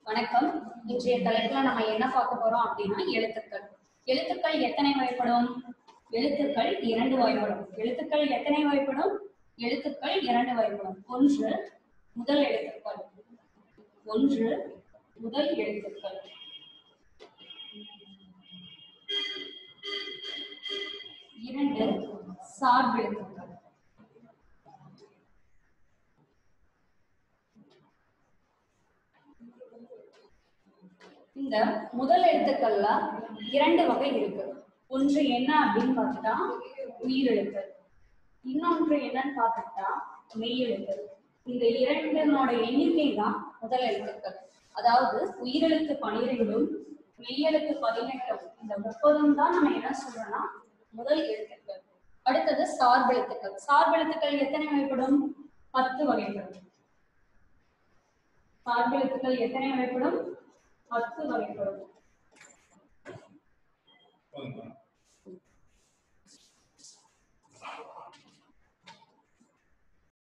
வணக்கம் இன்றைய தலைப்புல நம்ம என்ன பார்க்க போறோம் அப்படின்னா எழுத்துக்கள் எழுத்துக்கள் எத்தனை வகைப்படும் எழுத்துக்கள் இரண்டு வகைப்படும் எழுத்துக்கள் எத்தனை வகைப்படும் எழுத்துக்கள் இரண்டு வகைப்படும் ஒன்று முதல் எழுத்துக்கள் ஒன்று முதல் எழுத்துக்கள் இரண்டு சார்பெழுத்துக்கள் இந்த முதல் எழுத்துக்கள்ல இரண்டு வகை இருக்கு ஒன்று என்ன அப்படின்னு பார்த்துட்டா உயிரெழுத்து இன்னொன்று என்னன்னு பார்த்துட்டா மெய்யெழுத்து இந்த இரண்டினோட எண்ணிக்கை தான் முதல் எழுத்துக்கள் அதாவது உயிரெழுத்து பனிரெண்டும் மெய்யெழுத்து பதினெட்டும் இந்த முப்பதும் தான் நம்ம என்ன சொல்றோம்னா முதல் எழுத்துக்கள் அடுத்தது சார்பெழுத்துக்கள் சார்பெழுத்துக்கள் எத்தனை வகைப்படும் பத்து வகைப்படும் சார்பெழுத்துக்கள் எத்தனை வகைப்படும் பத்து வகைப்படும்